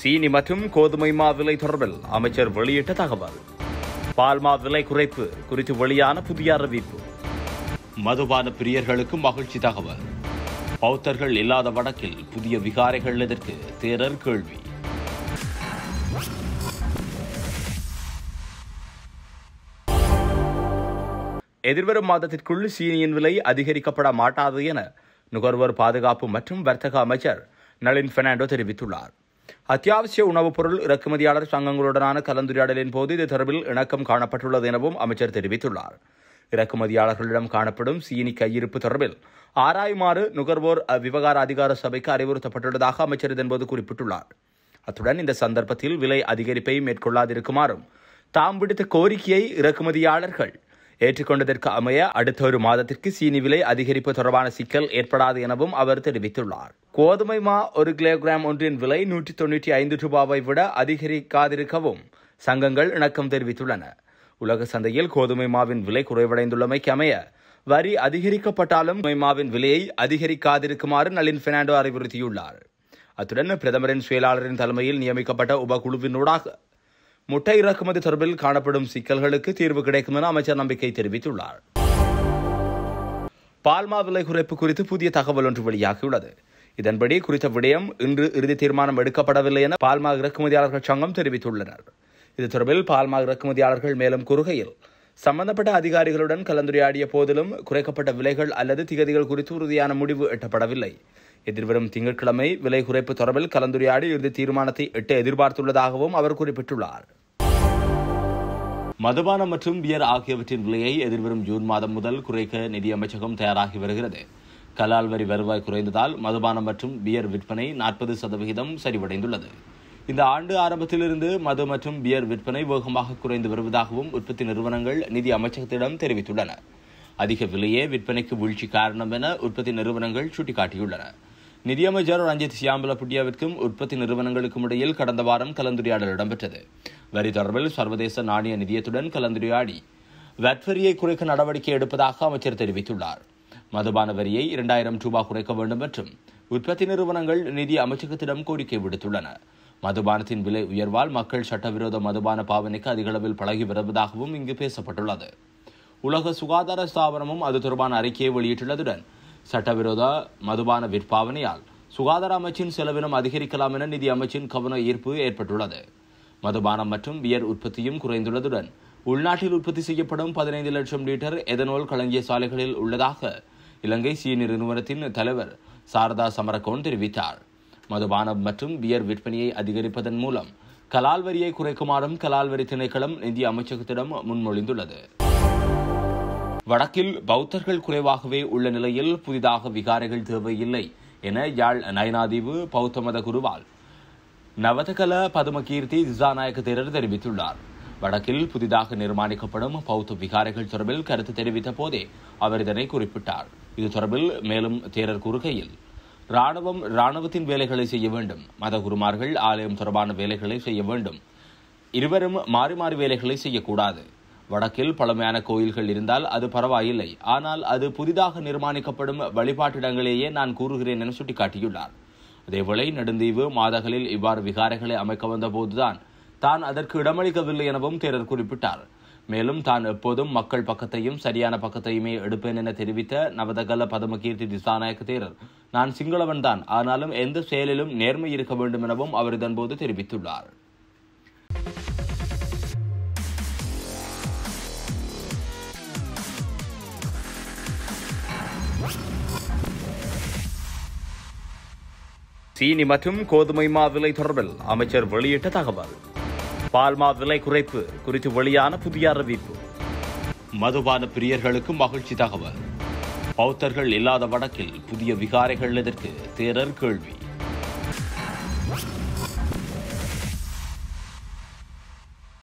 சீனி மற்றும் கோதுமை மா விலை தொடர்பில் அமைச்சர் வெளியிட்ட தகவல் பால்மா விலை குறைப்பு குறித்து வெளியான புதிய அறிவிப்பு மதுபான பிரியர்களுக்கு மகிழ்ச்சி தகவல் பௌத்தர்கள் இல்லாத வடக்கில் புதிய விகாரைகள் எதற்கு தேரர் கேள்வி எதிர்வரும் மாதத்திற்குள் சீனியின் விலை அதிகரிக்கப்பட மாட்டாது என நுகர்வோர் பாதுகாப்பு மற்றும் வர்த்தக அமைச்சர் நளின் பெர்னாண்டோ தெரிவித்துள்ளார் அத்தியாவசிய உணவுப் பொருள் இறக்குமதியாளர் சங்கங்களுடனான கலந்துரையாடலின் போது இது தொடர்பில் இணக்கம் காணப்பட்டுள்ளது எனவும் அமைச்சர் தெரிவித்துள்ளார் இறக்குமதியாளர்களிடம் காணப்படும் சீனி கையிருப்பு தொடர்பில் ஆராயுமாறு நுகர்வோர் விவகார அதிகார சபைக்கு அறிவுறுத்தப்பட்டுள்ளதாக அமைச்சர் இதன்போது குறிப்பிட்டுள்ளார் அத்துடன் இந்த சந்தர்ப்பத்தில் விலை அதிகரிப்பை மேற்கொள்ளாதிருக்குமாறும் தாம் விடுத்த கோரிக்கையை இறக்குமதியாளர்கள் ஏற்றுக்கொண்டதற்கு அமைய அடுத்த ஒரு மாதத்திற்கு சீனி விலை அதிகரிப்பு தொடர்பான சிக்கல் ஏற்படாது எனவும் அவர் தெரிவித்துள்ளார் கோதுமை மா ஒரு கிலோகிராம் ஒன்றின் விலை நூற்றி தொண்ணூற்றி ஐந்து ரூபாவை விட அதிகரிக்காதிருக்கவும் சங்கங்கள் இணக்கம் தெரிவித்துள்ளன உலக சந்தையில் கோதுமை மாவின் விலை குறைவடைந்துள்ளமைக்கு அமைய வரி அதிகரிக்கப்பட்டாலும் கோதுமை மாவின் விலையை அதிகரிக்காதிருக்குமாறு நளின் பெர்னாண்டோ அறிவுறுத்தியுள்ளார் அத்துடன் பிரதமரின் செயலாளரின் தலைமையில் நியமிக்கப்பட்ட உபகுழுவினூடாக முட்டை இறக்குமதி தொடர்பில் காணப்படும் சிக்கல்களுக்கு தீர்வு கிடைக்கும் என அமைச்சர் நம்பிக்கை தெரிவித்துள்ளார் பால்மா விலை குறைப்பு குறித்து புதிய தகவல் ஒன்று வெளியாகியுள்ளது இதன்படி குறித்த விடயம் இன்று இறுதி தீர்மானம் எடுக்கப்படவில்லை என பால்மா இறக்குமதியாளர்கள் சங்கம் தெரிவித்துள்ளனர் இது தொடர்பில் பால்மா இறக்குமதியாளர்கள் மேலும் கூறுகையில் சம்பந்தப்பட்ட அதிகாரிகளுடன் கலந்துரையாடிய போதிலும் குறைக்கப்பட்ட விலைகள் அல்லது திகதிகள் குறித்து உறுதியான முடிவு எட்டப்படவில்லை எதிர்வரும் திங்கட்கிழமை விலை குறைப்பு தொடர்பில் கலந்துரையாடி இறுதி தீர்மானத்தை எட்ட எதிர்பார்த்துள்ளதாகவும் அவர் குறிப்பிட்டுள்ளார் மதுபானம் மற்றும் பியர் ஆகியவற்றின் விலையை எதிர்வரும் ஜூன் மாதம் முதல் குறைக்க நிதி அமைச்சகம் தயாராகி வருகிறது கலால் வரி வருவாய் குறைந்ததால் மதுபானம் மற்றும் பியர் விற்பனை நாற்பது சதவிகிதம் சரிவடைந்துள்ளது இந்த ஆண்டு ஆரம்பத்திலிருந்து மது மற்றும் பியர் விற்பனை வேகமாக குறைந்து வருவதாகவும் உற்பத்தி நிறுவனங்கள் நிதி அமைச்சகத்திடம் தெரிவித்துள்ளன அதிக விலையே விற்பனைக்கு வீழ்ச்சி காரணம் என உற்பத்தி நிறுவனங்கள் சுட்டிக்காட்டியுள்ளன நிதியமைச்சர் ரஞ்சித் சியாம்பல புட்டியாவிற்கும் உற்பத்தி நிறுவனங்களுக்கும் இடையில் கடந்த வாரம் கலந்துரையாடல் இடம்பெற்றது வரி தொடர்பில் சர்வதேச நாணய நிதியத்துடன் கலந்துரையாடி வட் வரியை குறைக்க நடவடிக்கை எடுப்பதாக அமைச்சர் தெரிவித்துள்ளார் மதுபான வரியை இரண்டாயிரம் ரூபாய் குறைக்க வேண்டும் மற்றும் உற்பத்தி நிறுவனங்கள் நிதி அமைச்சகத்திடம் கோரிக்கை விடுத்துள்ளன மதுபானத்தின் விலை உயர்வால் மக்கள் சட்டவிரோத மதுபான பாவனைக்கு அதிகளவில் பழகி வருவதாகவும் இங்கு பேசப்பட்டுள்ளது உலக சுகாதார ஸ்தாபனமும் அது தொடர்பான அறிக்கையை வெளியிட்டுள்ளதுடன் சட்டவிரோத மதுபான விற்பாவனையால் சுகாதார அமைச்சின் செலவினம் அதிகரிக்கலாம் என நிதி அமைச்சின் கவன ஈர்ப்பு ஏற்பட்டுள்ளது மதுபானம் மற்றும் பியர் உற்பத்தியும் குறைந்துள்ளதுடன் உள்நாட்டில் உற்பத்தி செய்யப்படும் பதினைந்து லட்சம் லிட்டர் எதனோல் களஞ்சிய சாலைகளில் உள்ளதாக இலங்கை சீனி நிறுவனத்தின் தலைவர் சாரதா சமரகோன் தெரிவித்தார் மதுபானம் மற்றும் பியர் விற்பனையை அதிகரிப்பதன் மூலம் கலால் வரியை குறைக்குமாறும் கலால் வரி திணைக்களம் நிதி அமைச்சகத்திடம் முன்மொழிந்துள்ளது வடக்கில் பௌத்தர்கள் குறைவாகவே உள்ள நிலையில் புதிதாக விகாரைகள் தேவையில்லை என யாழ் நயனாதீவு பௌத்த மத குருவால் நவதகல பதுமகீர்த்தி திசாநாயக்க தேரர் தெரிவித்துள்ளார் வடக்கில் புதிதாக நிர்மாணிக்கப்படும் பௌத்த விகாரைகள் தொடர்பில் கருத்து தெரிவித்த போதே அவர் இதனை குறிப்பிட்டார் இது தொடர்பில் மேலும் தேரர் கூறுகையில் ராணுவம் ராணுவத்தின் வேலைகளை செய்ய வேண்டும் மத குருமார்கள் ஆலயம் தொடர்பான வேலைகளை செய்ய வேண்டும் இருவரும் மாறி மாறி வேலைகளை செய்யக்கூடாது வடக்கில் பழமையான கோயில்கள் இருந்தால் அது பரவாயில்லை ஆனால் அது புதிதாக நிர்மாணிக்கப்படும் வழிபாட்டிடங்களேயே நான் கூறுகிறேன் என சுட்டிக்காட்டியுள்ளார் அதேவேளை நெடுந்தீவு மாதகளில் இவ்வாறு விகாரைகளை அமைக்க வந்தபோதுதான் தான் அதற்கு இடமளிக்கவில்லை எனவும் தேரர் குறிப்பிட்டார் மேலும் தான் எப்போதும் மக்கள் பக்கத்தையும் சரியான பக்கத்தையுமே எடுப்பேன் என தெரிவித்த நவதகல பதமகீர்த்தி திசாநாயக்க தேரர் நான் சிங்களவன் தான் ஆனாலும் எந்த செயலிலும் நேர்மை இருக்க வேண்டும் எனவும் அவர் இதன்போது தெரிவித்துள்ளார் சீனி மற்றும் கோதுமை மா விலை தொடர்பில் அமைச்சர் வெளியிட்ட தகவல் பால்மா விலை குறைப்பு குறித்து வெளியான புதிய அறிவிப்பு மதுபான பிரியர்களுக்கு மகிழ்ச்சி தகவல் பௌத்தர்கள் இல்லாத வடக்கில் புதிய விகாரைகள் எதற்கு தேரர் கேள்வி